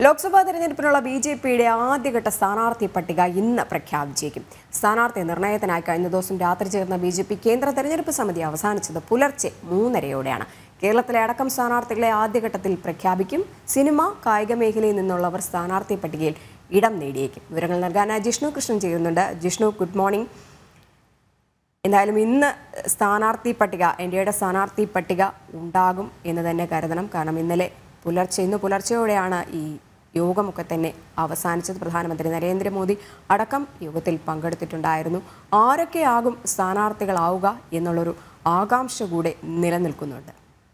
ലോക്സഭാ തെരഞ്ഞെടുപ്പിനുള്ള B J പിയുടെ ആദ്യഘട്ട സ്ഥാനാർത്ഥി പട്ടിക ഇന്ന് പ്രഖ്യാപിച്ചേക്കും സ്ഥാനാർത്ഥി നിർണയത്തിനായി കഴിഞ്ഞ ദിവസം രാത്രി ചേർന്ന ബി ജെ പി കേന്ദ്ര തെരഞ്ഞെടുപ്പ് സമിതി അവസാനിച്ചത് പുലർച്ചെ മൂന്നരയോടെയാണ് കേരളത്തിലെ അടക്കം സ്ഥാനാർത്ഥികളെ ആദ്യഘട്ടത്തിൽ പ്രഖ്യാപിക്കും സിനിമ കായിക മേഖലയിൽ നിന്നുള്ളവർ സ്ഥാനാർത്ഥി പട്ടികയിൽ ഇടം നേടിയേക്കും വിവരങ്ങൾ നൽകാനായി ജിഷ്ണു കൃഷ്ണൻ ചെയ്യുന്നുണ്ട് ജിഷ്ണു ഗുഡ് മോർണിംഗ് എന്തായാലും ഇന്ന് സ്ഥാനാർത്ഥി പട്ടിക എൻ ഡി എയുടെ സ്ഥാനാർത്ഥി പട്ടിക ഉണ്ടാകും എന്ന് തന്നെ കരുതണം കാരണം ഇന്നലെ പുലർച്ചെ ഇന്ന് പുലർച്ചെയോടെയാണ് ഈ യോഗമൊക്കെ തന്നെ അവസാനിച്ചത് പ്രധാനമന്ത്രി നരേന്ദ്രമോദി അടക്കം യോഗത്തിൽ പങ്കെടുത്തിട്ടുണ്ടായിരുന്നു ആരൊക്കെയാകും സ്ഥാനാർത്ഥികളാവുക എന്നുള്ളൊരു ആകാംക്ഷ കൂടെ നിലനിൽക്കുന്നുണ്ട്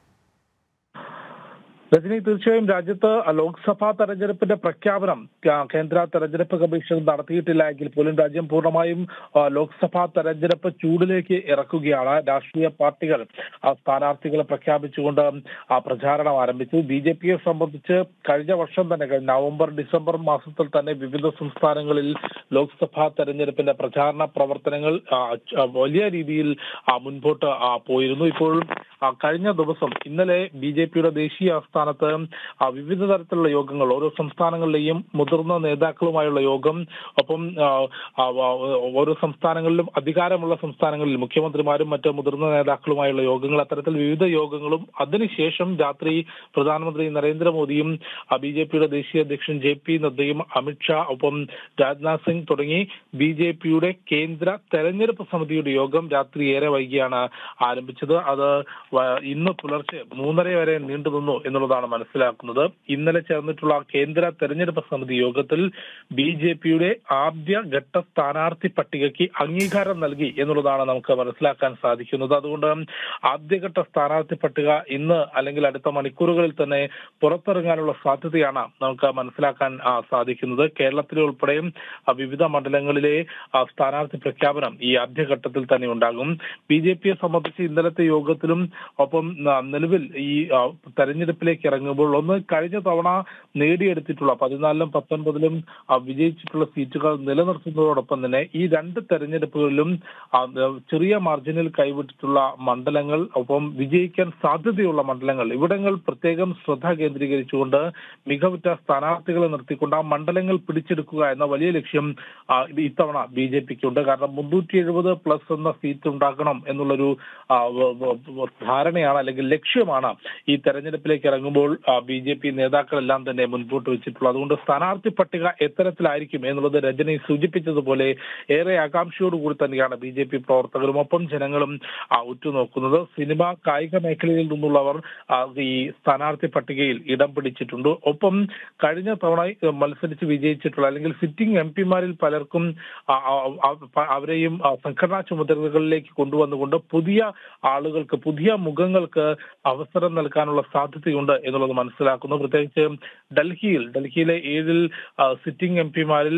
രജനി തീർച്ചയായും രാജ്യത്ത് ലോക്സഭാ തെരഞ്ഞെടുപ്പിന്റെ പ്രഖ്യാപനം ആ, കേന്ദ്ര തെരഞ്ഞെടുപ്പ് കമ്മീഷൻ നടത്തിയിട്ടില്ല എങ്കിൽ പോലും രാജ്യം പൂർണ്ണമായും ആ, ലോക്സഭാ തെരഞ്ഞെടുപ്പ് ചൂടിലേക്ക് ഇറക്കുകയാണ് രാഷ്ട്രീയ പാർട്ടികൾ ആ, സ്ഥാനാർത്ഥികളെ പ്രഖ്യാപിച്ചുകൊണ്ട് ആ പ്രചാരണം ആരംഭിച്ചു ബി ജെ പിയെ സംബന്ധിച്ച് കഴിഞ്ഞ വർഷം തന്നെ കഴിഞ്ഞ നവംബർ ഡിസംബർ മാസത്തിൽ തന്നെ വിവിധ സംസ്ഥാനങ്ങളിൽ ലോക്സഭാ തെരഞ്ഞെടുപ്പിന്റെ പ്രചാരണ പ്രവർത്തനങ്ങൾ ആ, ച- വലിയ രീതിയിൽ ആ, മുൻപോട്ട് ആ, പോയിരുന്നു ഇപ്പോൾ ആ, കഴിഞ്ഞ ദിവസം ഇന്നലെ ബി ജെ പിയുടെ ദേശീയ ആസ്ഥാനത്ത് ആ, വിവിധ തരത്തിലുള്ള യോഗങ്ങൾ ഓരോ സംസ്ഥാനങ്ങളിലെയും മുതിർന്ന നേതാക്കളുമായുള്ള യോഗം ഒപ്പം ആ, ആ, ആ, ഓരോ സംസ്ഥാനങ്ങളിലും അധികാരമുള്ള സംസ്ഥാനങ്ങളിൽ മുഖ്യമന്ത്രിമാരും മറ്റ് മുതിർന്ന നേതാക്കളുമായുള്ള യോഗങ്ങൾ അത്തരത്തിൽ വിവിധ യോഗങ്ങളും അതിനുശേഷം രാത്രി പ്രധാനമന്ത്രി നരേന്ദ്രമോദിയും ബി ജെ പിയുടെ ദേശീയ അധ്യക്ഷൻ ജെ പി നദ്ദയും അമിത്ഷാ ഒപ്പം രാജ്നാഥ് സിംഗ് തുടങ്ങി ബി ജെ പിയുടെ കേന്ദ്ര തെരഞ്ഞെടുപ്പ് സമിതിയുടെ യോഗം രാത്രി ഏറെ വൈകിയാണ് ആരംഭിച്ചത് അത് വ- ഇന്ന് പുലർച്ചെ മൂന്നര വരെ നീണ്ടുനിന്നു എന്നുള്ളതാണ് മനസ്സിലാക്കുന്നത് ഇന്നലെ ചേർന്നിട്ടുള്ള കേന്ദ്ര തെരഞ്ഞെടുപ്പ് സമിതി യോഗത്തിൽ ബി ജെ പിയുടെ ആദ്യ ഘട്ട സ്ഥാനാർത്ഥി പട്ടികയ്ക്ക് അംഗീകാരം നൽകി എന്നുള്ളതാണ് നമുക്ക് മനസ്സിലാക്കാൻ സാധിക്കുന്നത് അതുകൊണ്ട് ആദ്യഘട്ട സ്ഥാനാർത്ഥി പട്ടിക ഇന്ന് അല്ലെങ്കിൽ അടുത്ത മണിക്കൂറുകളിൽ തന്നെ പുറത്തിറങ്ങാനുള്ള സാധ്യതയാണ് നമുക്ക് മനസ്സിലാക്കാൻ ആ, സാധിക്കുന്നത് കേരളത്തിലെ ഉൾപ്പെടെയും ആ, വിവിധ മണ്ഡലങ്ങളിലെ ആ, സ്ഥാനാർത്ഥി പ്രഖ്യാപനം ഈ ആദ്യഘട്ടത്തിൽ തന്നെ ഉണ്ടാകും ബി ജെ പിയെ സംബന്ധിച്ച് ഇന്നലത്തെ യോഗത്തിലും ഒപ്പം ആ, നിലവിൽ ഈ ആ, തെരഞ്ഞെടുപ്പിലേക്ക് ഇറങ്ങുമ്പോൾ ഒന്ന് കഴിഞ്ഞ തവണ നേടിയെടുത്തിട്ടുള്ള പതിനാലിലും പത്തൊൻപതിലും ആ, വിജയിച്ചിട്ടുള്ള സീറ്റുകൾ നിലനിർത്തുന്നതോടൊപ്പം തന്നെ ഈ രണ്ട് തെരഞ്ഞെടുപ്പുകളിലും ആ, ചെറിയ മാർജിനിൽ കൈവിട്ടിട്ടുള്ള മണ്ഡലങ്ങൾ ഒപ്പം വിജയിക്കാൻ സാധ്യതയുള്ള മണ്ഡലങ്ങൾ ഇവിടങ്ങൾ പ്രത്യേകം ശ്രദ്ധ കേന്ദ്രീകരിച്ചുകൊണ്ട് മികവുറ്റ സ്ഥാനാർത്ഥികളെ നിർത്തിക്കൊണ്ട് ആ മണ്ഡലങ്ങൾ പിടിച്ചെടുക്കുക എന്ന വലിയ ലക്ഷ്യം ആ, ഇത് ഇത്തവണ ബി ജെ പിക്ക് ഉണ്ട് കാരണം മുന്നൂറ്റി എഴുപത് പ്ലസ് എന്ന സീറ്റ് ഉണ്ടാക്കണം എന്നുള്ളൊരു ആ, വ- വ- വ- ധാരണയാണ് അല്ലെങ്കിൽ ലക്ഷ്യമാണ് ഈ തെരഞ്ഞെടുപ്പിലേക്ക് ഇറങ്ങുമ്പോൾ ബി ജെ പി നേതാക്കളെല്ലാം തന്നെ മുൻപോട്ട് വെച്ചിട്ടുള്ളത് അതുകൊണ്ട് സ്ഥാനാർത്ഥി പട്ടിക എത്തരത്തിലായിരിക്കും എന്നുള്ളത് രജനി സൂചിപ്പിച്ചതുപോലെ ഏറെ ആകാംക്ഷയോടുകൂടി തന്നെയാണ് ബി ജെ പി പ്രവർത്തകരും ഒപ്പം ജനങ്ങളും ആ, ഉറ്റുനോക്കുന്നത് സിനിമ കായിക മേഖലയിൽ നിന്നുള്ളവർ ആ, ഈ സ്ഥാനാർത്ഥി പട്ടികയിൽ ഇടം പിടിച്ചിട്ടുണ്ട് ഒപ്പം കഴിഞ്ഞ തവണ മത്സരിച്ച് വിജയിച്ചിട്ടുള്ള അല്ലെങ്കിൽ സിറ്റിംഗ് എം പിമാരിൽ പലർക്കും ആ, ആ, ആ, പ- അവരെയും ആ, സംഘടനാ ചുമതലകളിലേക്ക് കൊണ്ടുവന്നുകൊണ്ട് പുതിയ ആളുകൾക്ക് പുതിയ മുഖങ്ങൾക്ക് അവസരം നൽകാനുള്ള സാധ്യതയുണ്ട് എന്നുള്ളത് മനസ്സിലാക്കുന്നു പ്രത്യേകിച്ച് ഡൽഹിയിൽ ഡൽഹിയിലെ ഏഴിൽ ആ, സിറ്റിംഗ് എം പിമാരിൽ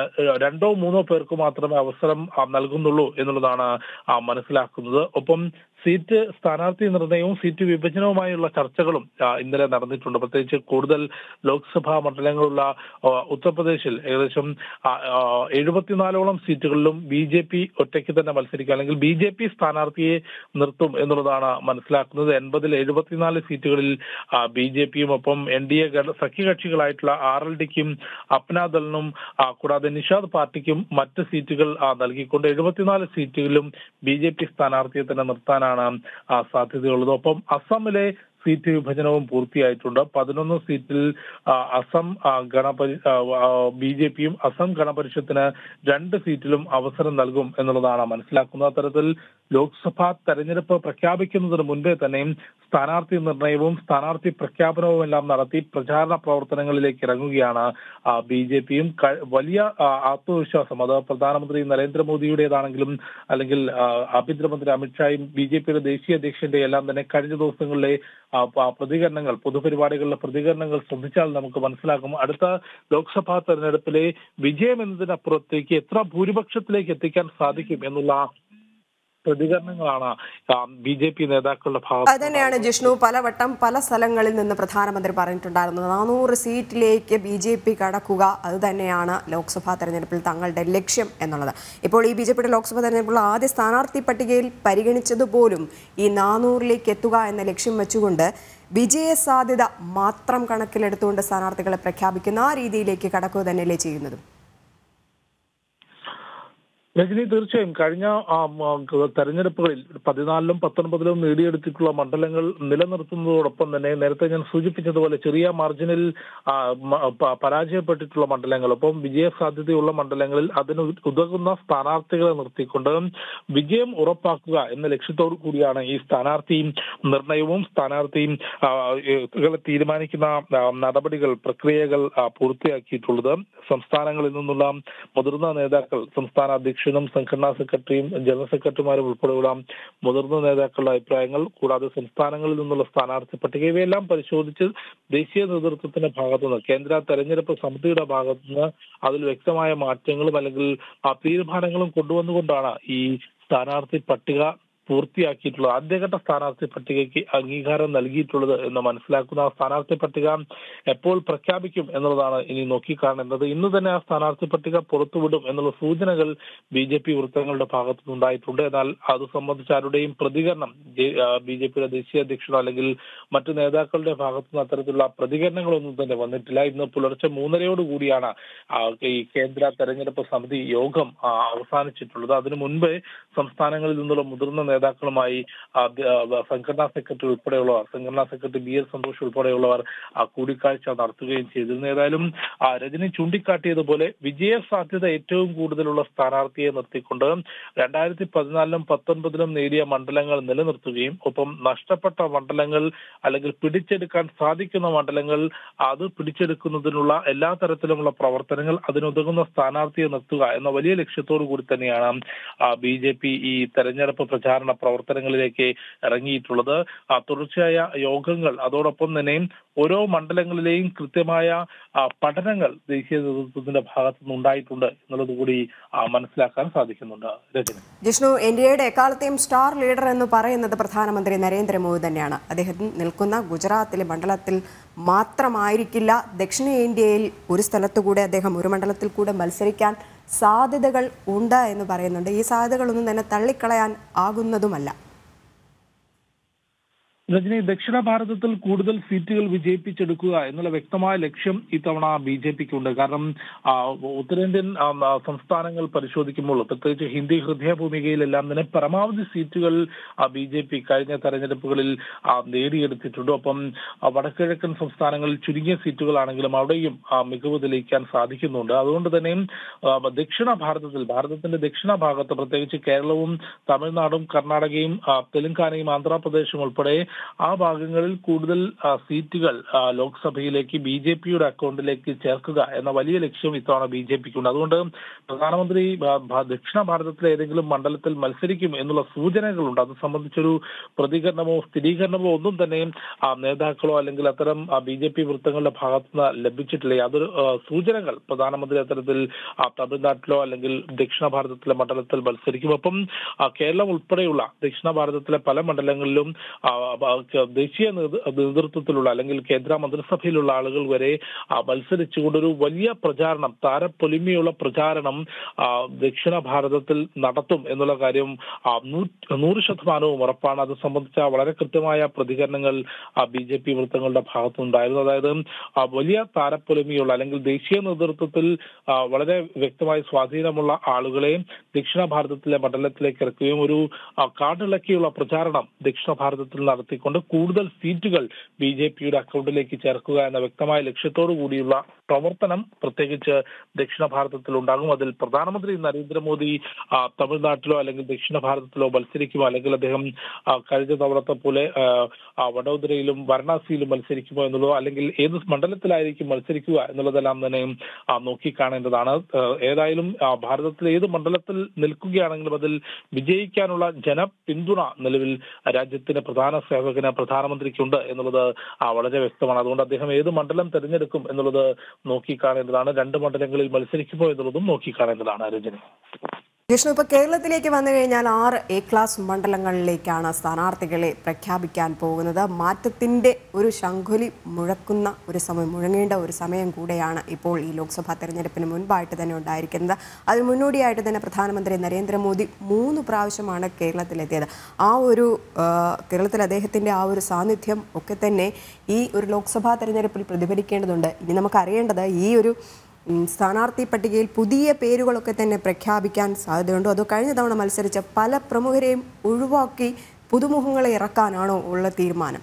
രണ്ടോ മൂന്നോ പേർക്ക് മാത്രമേ അവസരം ആ, നൽകുന്നുള്ളൂ എന്നുള്ളതാണ് ആ, മനസ്സിലാക്കുന്നത് ഒപ്പം സീറ്റ് സ്ഥാനാർത്ഥി നിർണയവും സീറ്റ് വിഭജനവുമായുള്ള ചർച്ചകളും ആ, ഇന്നലെ നടന്നിട്ടുണ്ട് പ്രത്യേകിച്ച് കൂടുതൽ ലോക്സഭാ മണ്ഡലങ്ങളുള്ള ആ, ഉത്തർപ്രദേശിൽ ഏകദേശം ആ, ആ, എഴുപത്തിനാലോളം സീറ്റുകളിലും ബി ജെ പി ഒറ്റയ്ക്ക് തന്നെ മത്സരിക്കും അല്ലെങ്കിൽ ബി ജെ പി സ്ഥാനാർത്ഥിയെ നിർത്തും എന്നുള്ളതാണ് മനസ്സിലാക്കുന്നത് എൺപതിൽ എഴുപത്തിനാല് സീറ്റുകളിൽ ബി ജെ പിയും ഒപ്പം എൻ ഡി എ സഖ്യകക്ഷികളായിട്ടുള്ള ആർ എൽ ഡിക്കും അപ്നാദളിനും ആ, കൂടാതെ നിഷാദ് പാർട്ടിക്കും മറ്റ് സീറ്റുകൾ ആ, നൽകിക്കൊണ്ട് എഴുപത്തിനാല് സീറ്റുകളിലും ബി ജെ പി സ്ഥാനാർത്ഥിയെ തന്നെ നിർത്താനാണ് ആ, സാധ്യതയുള്ളത് ഒപ്പം അസമിലെ സീറ്റ് വിഭജനവും പൂർത്തിയായിട്ടുണ്ട് പതിനൊന്ന് സീറ്റിൽ ആ, അസം ആ, ഗണപരി ബി ജെ പിയും അസം ഗണപരിഷത്തിന് രണ്ട് സീറ്റിലും അവസരം നൽകും എന്നുള്ളതാണ് മനസ്സിലാക്കുന്നത് അത്തരത്തിൽ ലോക്സഭാ തെരഞ്ഞെടുപ്പ് പ്രഖ്യാപിക്കുന്നതിന് മുൻപേ തന്നെയും സ്ഥാനാർത്ഥി നിർണയവും സ്ഥാനാർത്ഥി പ്രഖ്യാപനവും എല്ലാം നടത്തി പ്രചാരണ പ്രവർത്തനങ്ങളിലേക്ക് ഇറങ്ങുകയാണ് ബി ജെ പിയും വലിയ ആ, ആത്മവിശ്വാസം അത് പ്രധാനമന്ത്രി നരേന്ദ്രമോദിയുടേതാണെങ്കിലും അല്ലെങ്കിൽ ആ, ആഭ്യന്തരമന്ത്രി അമിത്ഷായും ബി ജെ പിയുടെ ദേശീയ അധ്യക്ഷന്റെ എല്ലാം തന്നെ കഴിഞ്ഞ ദിവസങ്ങളിലെ ആ, പ- പ്രതികരണങ്ങൾ പൊതുപരിപാടികളിലെ പ്രതികരണങ്ങൾ ശ്രദ്ധിച്ചാൽ നമുക്ക് മനസ്സിലാക്കും അടുത്ത ലോക്സഭാ തെരഞ്ഞെടുപ്പിലെ വിജയം എന്നതിനപ്പുറത്തേക്ക് എത്ര ഭൂരിപക്ഷത്തിലേക്ക് എത്തിക്കാൻ സാധിക്കും എന്നുള്ള പ്രതികരണങ്ങളാണ് ബി ജെ പി നേതാക്കളുടെ ഭാഗത്ത് അത് തന്നെയാണ് ജിഷ്ണു പലവട്ടം പല സ്ഥലങ്ങളിൽ നിന്ന് പ്രധാനമന്ത്രി പറഞ്ഞിട്ടുണ്ടായിരുന്നത് നാനൂറ് സീറ്റിലേക്ക് ബി ജെ പി കടക്കുക അത് തന്നെയാണ് ലോക്സഭാ തെരഞ്ഞെടുപ്പിൽ തങ്ങളുടെ ലക്ഷ്യം എന്നുള്ളത് ഇപ്പോൾ ഈ ബി ജെ പിയുടെ ലോക്സഭാ തെരഞ്ഞെടുപ്പിൽ ആദ്യ സ്ഥാനാർത്ഥി പട്ടികയിൽ പരിഗണിച്ചതുപോലും ഈ നാനൂറിലേക്ക് എത്തുക എന്ന ലക്ഷ്യം വെച്ചുകൊണ്ട് വിജയ സാധ്യത മാത്രം കണക്കിലെടുത്തുകൊണ്ട് സ്ഥാനാർത്ഥികളെ പ്രഖ്യാപിക്കുന്ന ആ രീതിയിലേക്ക് കടക്കുക തന്നെയല്ലേ ചെയ്യുന്നതും രജനി തീർച്ചയായും കഴിഞ്ഞ ആ, ആ, തെരഞ്ഞെടുപ്പുകളിൽ പതിനാലിലും പത്തൊൻപതിലും നേടിയെടുത്തിട്ടുള്ള മണ്ഡലങ്ങൾ നിലനിർത്തുന്നതോടൊപ്പം തന്നെ നേരത്തെ ഞാൻ സൂചിപ്പിച്ചതുപോലെ ചെറിയ മാർജിനിൽ ആ, മ- പ- പരാജയപ്പെട്ടിട്ടുള്ള മണ്ഡലങ്ങൾ ഒപ്പം വിജയ സാധ്യതയുള്ള മണ്ഡലങ്ങളിൽ അതിന് ഉതകുന്ന സ്ഥാനാർത്ഥികളെ നിർത്തിക്കൊണ്ട് വിജയം ഉറപ്പാക്കുക എന്ന ലക്ഷ്യത്തോടു കൂടിയാണ് ഈ സ്ഥാനാർത്ഥി നിർണയവും സ്ഥാനാർത്ഥിയും ആ, കളെ തീരുമാനിക്കുന്ന ആ, നടപടികൾ പ്രക്രിയകൾ ആ, പൂർത്തിയാക്കിയിട്ടുള്ളത് സംസ്ഥാനങ്ങളിൽ നിന്നുള്ള മുതിർന്ന നേതാക്കൾ സംസ്ഥാന അധ്യക്ഷനും സംഘടനാ സെക്രട്ടറിയും ജനറൽ സെക്രട്ടറിമാരും ഉൾപ്പെടെയുള്ള മുതിർന്ന നേതാക്കളുടെ അഭിപ്രായങ്ങൾ കൂടാതെ സംസ്ഥാനങ്ങളിൽ നിന്നുള്ള സ്ഥാനാർത്ഥി പട്ടിക ഇവയെല്ലാം പരിശോധിച്ച് ദേശീയ നേതൃത്വത്തിന്റെ ഭാഗത്തുനിന്ന് കേന്ദ്ര തെരഞ്ഞെടുപ്പ് സമിതിയുടെ ഭാഗത്തുനിന്ന് അതിൽ വ്യക്തമായ മാറ്റങ്ങളും അല്ലെങ്കിൽ ആ തീരുമാനങ്ങളും കൊണ്ടുവന്നുകൊണ്ടാണ് ഈ സ്ഥാനാർത്ഥി പട്ടിക പൂർത്തിയാക്കിയിട്ടുള്ളത് ആദ്യഘട്ട സ്ഥാനാർത്ഥി പട്ടികയ്ക്ക് അംഗീകാരം നൽകിയിട്ടുള്ളത് എന്ന് മനസ്സിലാക്കുന്ന ആ സ്ഥാനാർത്ഥി പട്ടിക എപ്പോൾ പ്രഖ്യാപിക്കും എന്നുള്ളതാണ് ഇനി നോക്കിക്കാണേണ്ടത് ഇന്ന് തന്നെ ആ സ്ഥാനാർത്ഥി പട്ടിക പുറത്തുവിടും എന്നുള്ള സൂചനകൾ ബി ജെ പി വൃത്തങ്ങളുടെ ഭാഗത്തു നിന്നുണ്ടായിട്ടുണ്ട് എന്നാൽ അത് സംബന്ധിച്ച് ആരുടെയും പ്രതികരണം ബി ജെ പിയുടെ ദേശീയ അധ്യക്ഷനോ അല്ലെങ്കിൽ മറ്റു നേതാക്കളുടെ ഭാഗത്തു നിന്ന് അത്തരത്തിലുള്ള പ്രതികരണങ്ങളൊന്നും തന്നെ വന്നിട്ടില്ല ഇന്ന് പുലർച്ചെ മൂന്നരയോട് കൂടിയാണ് ആ, ഈ കേന്ദ്ര തെരഞ്ഞെടുപ്പ് സമിതി യോഗം ആ, അവസാനിച്ചിട്ടുള്ളത് അതിനു മുൻപ് സംസ്ഥാനങ്ങളിൽ നിന്നുള്ള മുതിർന്ന നേതാക്കളുമായി ആ, ദ- ആ, സംഘടനാ സെക്രട്ടറി ഉൾപ്പെടെയുള്ളവർ സംഘടനാ സെക്രട്ടറി ബി എൽ സന്തോഷ് ഉൾപ്പെടെയുള്ളവർ ആ, കൂടിക്കാഴ്ച നടത്തുകയും ചെയ്തിരുന്നു ഏതായാലും ആ, രജനി ചൂണ്ടിക്കാട്ടിയതുപോലെ വിജയ സാധ്യത ഏറ്റവും കൂടുതലുള്ള സ്ഥാനാർത്ഥിയെ നിർത്തിക്കൊണ്ട് രണ്ടായിരത്തി പതിനാലിലും പത്തൊൻപതിലും നേടിയ മണ്ഡലങ്ങൾ നിലനിർത്തുകയും ഒപ്പം നഷ്ടപ്പെട്ട മണ്ഡലങ്ങൾ അല്ലെങ്കിൽ പിടിച്ചെടുക്കാൻ സാധിക്കുന്ന മണ്ഡലങ്ങൾ അത് പിടിച്ചെടുക്കുന്നതിനുള്ള എല്ലാ തരത്തിലുമുള്ള പ്രവർത്തനങ്ങൾ അതിനുതകുന്ന സ്ഥാനാർത്ഥിയെ നിർത്തുക എന്ന വലിയ ലക്ഷ്യത്തോടു കൂടി തന്നെയാണ് ബി ജെ പി ഈ തെരഞ്ഞെടുപ്പ് പ്രചാരണ പ്രവർത്തനങ്ങളിലേക്ക് ഇറങ്ങിയിട്ടുള്ളത് ആ, തുടർച്ചയായ യോഗങ്ങൾ അതോടൊപ്പം തന്നെ ഓരോ മണ്ഡലങ്ങളിലെയും കൃത്യമായ ആ, പഠനങ്ങൾ ദേശീയ നേതൃത്വത്തിന്റെ ഭാഗത്തു നിന്നുണ്ടായിട്ടുണ്ട് എന്നുള്ളത് കൂടി ആ, മനസ്സിലാക്കാൻ സാധിക്കുന്നുണ്ട് രജനി ജിഷ്ണു ഇന്ത്യയുടെ എക്കാലത്തെയും സ്റ്റാർ ലീഡർ എന്ന് പറയുന്നത് പ്രധാനമന്ത്രി നരേന്ദ്രമോദി തന്നെയാണ് അദ്ദേഹം നിൽക്കുന്ന ഗുജറാത്തിലെ മണ്ഡലത്തിൽ മാത്രമായിരിക്കില്ല ദക്ഷിണേന്ത്യയിൽ ഒരു സ്ഥലത്തുകൂടെ അദ്ദേഹം ഒരു മണ്ഡലത്തിൽ കൂടെ മത്സരിക്കാൻ സാധ്യതകൾ ഉണ്ട് എന്ന് പറയുന്നുണ്ട് ഈ സാധ്യതകളൊന്നും തന്നെ തള്ളിക്കളയാൻ ആകുന്നതുമല്ല രജനി ദക്ഷിണ ഭാരതത്തിൽ കൂടുതൽ സീറ്റുകൾ വിജയിപ്പിച്ചെടുക്കുക എന്നുള്ള വ്യക്തമായ ലക്ഷ്യം ഇത്തവണ ബി ജെ പിക്ക് ഉണ്ട് കാരണം ആ, ഉത്തരേന്ത്യൻ ആ, ആ, സംസ്ഥാനങ്ങൾ പരിശോധിക്കുമ്പോൾ പ്രത്യേകിച്ച് ഹിന്ദി ഹൃദയഭൂമികയിലെല്ലാം തന്നെ പരമാവധി സീറ്റുകൾ ബി ജെ പി കഴിഞ്ഞ തെരഞ്ഞെടുപ്പുകളിൽ ആ, നേടിയെടുത്തിട്ടുണ്ട് ഒപ്പം ആ, വടക്കിഴക്കൻ സംസ്ഥാനങ്ങളിൽ ചുരുങ്ങിയ സീറ്റുകളാണെങ്കിലും അവിടെയും ആ, മികവ് തെളിയിക്കാൻ സാധിക്കുന്നുണ്ട് അതുകൊണ്ട് തന്നെ ആ, ദക്ഷിണ ഭാരതത്തിൽ ഭാരതത്തിന്റെ ദക്ഷിണ ഭാഗത്ത് പ്രത്യേകിച്ച് കേരളവും തമിഴ്നാടും കർണാടകയും ആ, തെലങ്കാനയും ആന്ധ്രാപ്രദേശും ഉൾപ്പെടെ ആ ഭാഗങ്ങളിൽ കൂടുതൽ ആ, സീറ്റുകൾ ആ, ലോക്സഭയിലേക്ക് ബി ജെ പിയുടെ അക്കൗണ്ടിലേക്ക് ചേർക്കുക എന്ന വലിയ ലക്ഷ്യം ഇത്തവണ ബി ജെ പിക്കുണ്ട് അതുകൊണ്ട് പ്രധാനമന്ത്രി ഭ- ഭ- ദക്ഷിണ ഭാരതത്തിലെ ഏതെങ്കിലും മണ്ഡലത്തിൽ മത്സരിക്കും എന്നുള്ള സൂചനകളുണ്ട് അത് സംബന്ധിച്ചൊരു പ്രതികരണമോ സ്ഥിരീകരണമോ ഒന്നും തന്നെ ആ, നേതാക്കളോ അല്ലെങ്കിൽ അത്തരം ബി ജെ പി വൃത്തങ്ങളുടെ ഭാഗത്തുനിന്ന് ലഭിച്ചിട്ടില്ല അതൊരു ആ, സൂചനകൾ പ്രധാനമന്ത്രി അത്തരത്തിൽ ആ, തമിഴ്നാട്ടിലോ അല്ലെങ്കിൽ ദക്ഷിണ ഭാരതത്തിലെ മണ്ഡലത്തിൽ മത്സരിക്കും ഒപ്പം ആ, കേരളം ഉൾപ്പെടെയുള്ള ദക്ഷിണ ഭാരതത്തിലെ പല മണ്ഡലങ്ങളിലും ആ, ആ, ക- ദേശീയ നേതൃ- നേതൃത്വത്തിലുള്ള അല്ലെങ്കിൽ കേന്ദ്ര മന്ത്രിസഭയിലുള്ള ആളുകൾ വരെ ആ, മത്സരിച്ചുകൊണ്ടൊരു വലിയ പ്രചാരണം താരപ്പൊലിമയുള്ള പ്രചാരണം ആ, ദക്ഷിണ ഭാരതത്തിൽ നടത്തും എന്നുള്ള കാര്യം ആ, നൂ- നൂറ് ശതമാനവും ഉറപ്പാണ് അത് സംബന്ധിച്ച വളരെ കൃത്യമായ പ്രതികരണങ്ങൾ ബി ജെ പി വൃത്തങ്ങളുടെ ഭാഗത്തുനിന്നുണ്ടായിരുന്നു അതായത് ആ, വലിയ താരപ്പൊലിമയുള്ള അല്ലെങ്കിൽ ദേശീയ നേതൃത്വത്തിൽ ആ, വളരെ വ്യക്തമായി സ്വാധീനമുള്ള ആളുകളെ ദക്ഷിണ ഭാരതത്തിലെ മണ്ഡലത്തിലേക്ക് ഇറക്കുകയും ഒരു ആ, കാടിളക്കിയുള്ള പ്രചാരണം ദക്ഷിണ ഭാരതത്തിൽ നടത്തിക്കൊണ്ട് കൂടുതൽ സീറ്റുകൾ ബി ജെ പിയുടെ അക്കൗണ്ടിലേക്ക് ചേർക്കുക എന്ന വ്യക്തമായ ലക്ഷ്യത്തോടു കൂടിയുള്ള പ്രവർത്തനം പ്രത്യേകിച്ച് ദക്ഷിണ ഭാരതത്തിൽ ഉണ്ടാകും അതിൽ പ്രധാനമന്ത്രി നരേന്ദ്രമോദി ആ, തമിഴ്നാട്ടിലോ അല്ലെങ്കിൽ ദക്ഷിണ ഭാരതത്തിലോ മത്സരിക്കുമോ അല്ലെങ്കിൽ അദ്ദേഹം ആ, കഴിഞ്ഞ തവണത്തെ പോലെ ആ, ആ, വഡോദരയിലും വാരണാസിയിലും മത്സരിക്കുമോ എന്നുള്ളതോ അല്ലെങ്കിൽ ഏത് മണ്ഡലത്തിലായിരിക്കും മത്സരിക്കുക എന്നുള്ളതെല്ലാം തന്നെ ആ, നോക്കിക്കാണേണ്ടതാണ് ആ, ഏതായാലും ആ, ഭാരതത്തിലെ ഏത് മണ്ഡലത്തിൽ നിൽക്കുകയാണെങ്കിലും അതിൽ വിജയിക്കാനുള്ള ജനപിന്തുണ നിലവിൽ രാജ്യത്തിന്റെ പ്രധാന സേവകന് പ്രധാനമന്ത്രിക്കുണ്ട് എന്നുള്ളത് ആ, വളരെ വ്യക്തമാണ് അതുകൊണ്ട് അദ്ദേഹം ഏത് മണ്ഡലം തെരഞ്ഞെടുക്കും എന്നുള്ളത് നോക്കിക്കാണേണ്ടതാണ് രണ്ട് മണ്ഡലങ്ങളിൽ മത്സരിക്കുമോ എന്നുള്ളതും നോക്കിക്കാണേണ്ടതാണ് രജനി ജിഷ്ണു ഇപ്പോൾ കേരളത്തിലേക്ക് വന്നു കഴിഞ്ഞാൽ ആറ് എ ക്ലാസ് മണ്ഡലങ്ങളിലേക്കാണ് സ്ഥാനാർത്ഥികളെ പ്രഖ്യാപിക്കാൻ പോകുന്നത് മാറ്റത്തിൻ്റെ ഒരു ശംഖുലി മുഴക്കുന്ന ഒരു സമയം മുഴങ്ങേണ്ട ഒരു സമയം കൂടെയാണ് ഇപ്പോൾ ഈ ലോക്സഭാ തെരഞ്ഞെടുപ്പിന് മുൻപായിട്ട് തന്നെ ഉണ്ടായിരിക്കുന്നത് അതിന് മുന്നോടിയായിട്ട് തന്നെ പ്രധാനമന്ത്രി നരേന്ദ്രമോദി മൂന്ന് പ്രാവശ്യമാണ് കേരളത്തിലെത്തിയത് ആ ഒരു ആ, കേരളത്തിൽ അദ്ദേഹത്തിൻ്റെ ആ ഒരു സാന്നിധ്യം ഒക്കെ തന്നെ ഈ ഒരു ലോക്സഭാ തെരഞ്ഞെടുപ്പിൽ പ്രതിഫലിക്കേണ്ടതുണ്ട് ഇനി നമുക്കറിയേണ്ടത് ഈ ഒരു ഉം, സ്ഥാനാർത്ഥി പട്ടികയിൽ പുതിയ പേരുകളൊക്കെ തന്നെ പ്രഖ്യാപിക്കാൻ സാധ്യതയുണ്ടോ അതോ കഴിഞ്ഞ തവണ മത്സരിച്ച പല പ്രമുഖരെയും ഒഴിവാക്കി പുതുമുഖങ്ങളെ ഇറക്കാനാണോ ഉള്ള തീരുമാനം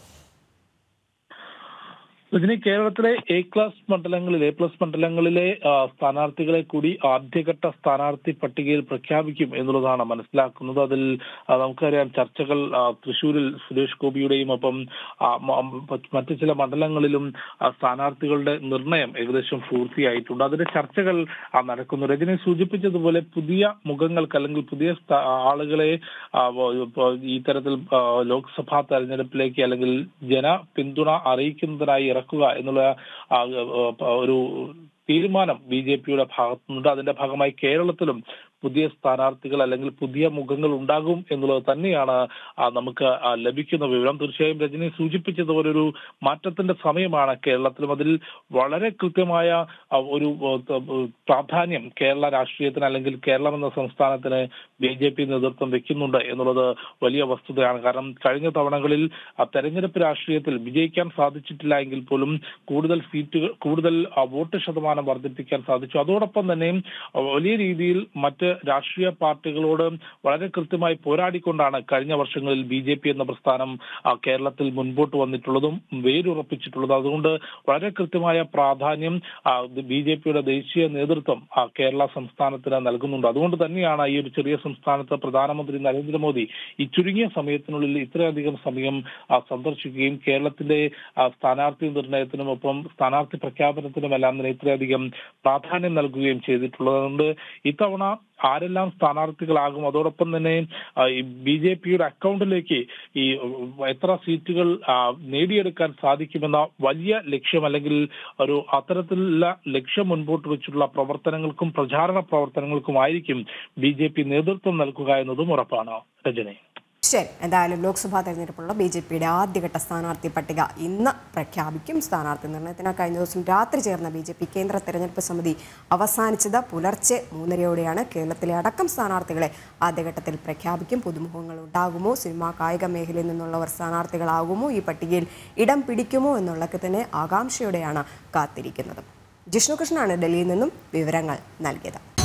ഇതിന് കേരളത്തിലെ എ ക്ലാസ് മണ്ഡലങ്ങളിൽ എ പ്ലസ് മണ്ഡലങ്ങളിലെ ആ, സ്ഥാനാർത്ഥികളെ കൂടി ആദ്യഘട്ട സ്ഥാനാർത്ഥി പട്ടികയിൽ പ്രഖ്യാപിക്കും എന്നുള്ളതാണ് മനസ്സിലാക്കുന്നത് അതിൽ ആ, നമുക്കറിയാം ചർച്ചകൾ ആ, തൃശൂരിൽ സുരേഷ് ഗോപിയുടെയും ഒപ്പം ആ, മ- മ- മറ്റു ചില മണ്ഡലങ്ങളിലും ആ, സ്ഥാനാർത്ഥികളുടെ നിർണയം ഏകദേശം പൂർത്തിയായിട്ടുണ്ട് അതിന്റെ ചർച്ചകൾ ആ, നടക്കുന്നു രജനി സൂചിപ്പിച്ചതുപോലെ പുതിയ മുഖങ്ങൾക്ക് അല്ലെങ്കിൽ പുതിയ സ്ഥാ- ആളുകളെ ആ, വ- ഇപ്പോ ഈ തരത്തിൽ ആ, ലോക്സഭാ തെരഞ്ഞെടുപ്പിലേക്ക് അല്ലെങ്കിൽ ജന പിന്തുണ അറിയിക്കുന്നതിനായി ഇറക്കുക എന്നുള്ള ആ, ആ, ഒരു തീരുമാനം ബി ജെ പിയുടെ ഭാഗത്തുനിന്നുണ്ട് അതിന്റെ ഭാഗമായി കേരളത്തിലും പുതിയ സ്ഥാനാർത്ഥികൾ അല്ലെങ്കിൽ പുതിയ മുഖങ്ങൾ ഉണ്ടാകും എന്നുള്ളത് തന്നെയാണ് ആ, നമുക്ക് ആ, ലഭിക്കുന്ന വിവരം തീർച്ചയായും രജനി സൂചിപ്പിച്ചതുപോലെ ഒരു മാറ്റത്തിന്റെ സമയമാണ് കേരളത്തിലും അതിൽ വളരെ കൃത്യമായ ആ, ഒരു ആ, ത- പ്രാധാന്യം കേരള രാഷ്ട്രീയത്തിന് അല്ലെങ്കിൽ കേരളം എന്ന സംസ്ഥാനത്തിന് ബി ജെ പി നേതൃത്വം വെക്കുന്നുണ്ട് എന്നുള്ളത് വലിയ വസ്തുതയാണ് കാരണം കഴിഞ്ഞ തവണകളിൽ ആ, തെരഞ്ഞെടുപ്പ് രാഷ്ട്രീയത്തിൽ വിജയിക്കാൻ സാധിച്ചിട്ടില്ല എങ്കിൽ പോലും കൂടുതൽ സീറ്റുകൾ കൂടുതൽ ആ, വോട്ട് ശതമാനം വർദ്ധിപ്പിക്കാൻ സാധിച്ചു അതോടൊപ്പം തന്നെ ആ, വലിയ രീതിയിൽ മറ്റ് രാഷ്ട്രീയ പാർട്ടികളോട് വളരെ കൃത്യമായി പോരാടിക്കൊണ്ടാണ് കഴിഞ്ഞ വർഷങ്ങളിൽ ബി ജെ പി എന്ന പ്രസ്ഥാനം ആ, കേരളത്തിൽ മുൻപോട്ട് വന്നിട്ടുള്ളതും വേരുറപ്പിച്ചിട്ടുള്ളതും അതുകൊണ്ട് വളരെ കൃത്യമായ പ്രാധാന്യം ബി ജെ പിയുടെ ദേശീയ നേതൃത്വം ആ, കേരള സംസ്ഥാനത്തിന് നൽകുന്നുണ്ട് അതുകൊണ്ട് തന്നെയാണ് ഈ ഒരു ചെറിയ സംസ്ഥാനത്ത് പ്രധാനമന്ത്രി നരേന്ദ്രമോദി ഈ ചുരുങ്ങിയ സമയത്തിനുള്ളിൽ ഇത്രയധികം സമയം ആ, സന്ദർശിക്കുകയും കേരളത്തിന്റെ ആ, സ്ഥാനാർത്ഥി നിർണയത്തിനും ഒപ്പം സ്ഥാനാർത്ഥി പ്രഖ്യാപനത്തിനുമെല്ലാം തന്നെ ഇത്രയധികം പ്രാധാന്യം നൽകുകയും ചെയ്തിട്ടുള്ളത് അതുകൊണ്ട് ഇത്തവണ ആരെല്ലാം സ്ഥാനാർത്ഥികളാകും അതോടൊപ്പം തന്നെ ബി ജെ പിയുടെ അക്കൗണ്ടിലേക്ക് ഈ ഉം, എത്ര സീറ്റുകൾ ആ, നേടിയെടുക്കാൻ സാധിക്കുമെന്ന വലിയ ലക്ഷ്യം അല്ലെങ്കിൽ ഒരു അത്തരത്തിലുള്ള ലക്ഷ്യം മുൻപോട്ട് വെച്ചിട്ടുള്ള പ്രവർത്തനങ്ങൾക്കും പ്രചാരണ പ്രവർത്തനങ്ങൾക്കുമായിരിക്കും ബി ജെ പി നേതൃത്വം നൽകുക എന്നതും ഉറപ്പാണ് രജനി ശരി എന്തായാലും ലോക്സഭാ തെരഞ്ഞെടുപ്പുള്ള ബി ജെ പിയുടെ ആദ്യഘട്ട സ്ഥാനാർത്ഥി പട്ടിക ഇന്ന് പ്രഖ്യാപിക്കും സ്ഥാനാർത്ഥി നിർണയത്തിന് കഴിഞ്ഞ ദിവസം രാത്രി ചേർന്ന ബി ജെ പി കേന്ദ്ര തെരഞ്ഞെടുപ്പ് സമിതി അവസാനിച്ചത് പുലർച്ചെ മൂന്നരയോടെയാണ് കേരളത്തിലെ അടക്കം സ്ഥാനാർത്ഥികളെ ആദ്യഘട്ടത്തിൽ പ്രഖ്യാപിക്കും പുതുമുഖങ്ങൾ ഉണ്ടാകുമോ സിനിമാ കായിക മേഖലയിൽ നിന്നുള്ളവർ സ്ഥാനാർത്ഥികളാകുമോ ഈ പട്ടികയിൽ ഇടം പിടിക്കുമോ എന്നുള്ളതൊക്കെ തന്നെ ആകാംക്ഷയോടെയാണ് കാത്തിരിക്കുന്നത് ജിഷ്ണു കൃഷ്ണനാണ് ഡൽഹിയിൽ നിന്നും വിവരങ്ങൾ നൽകിയത്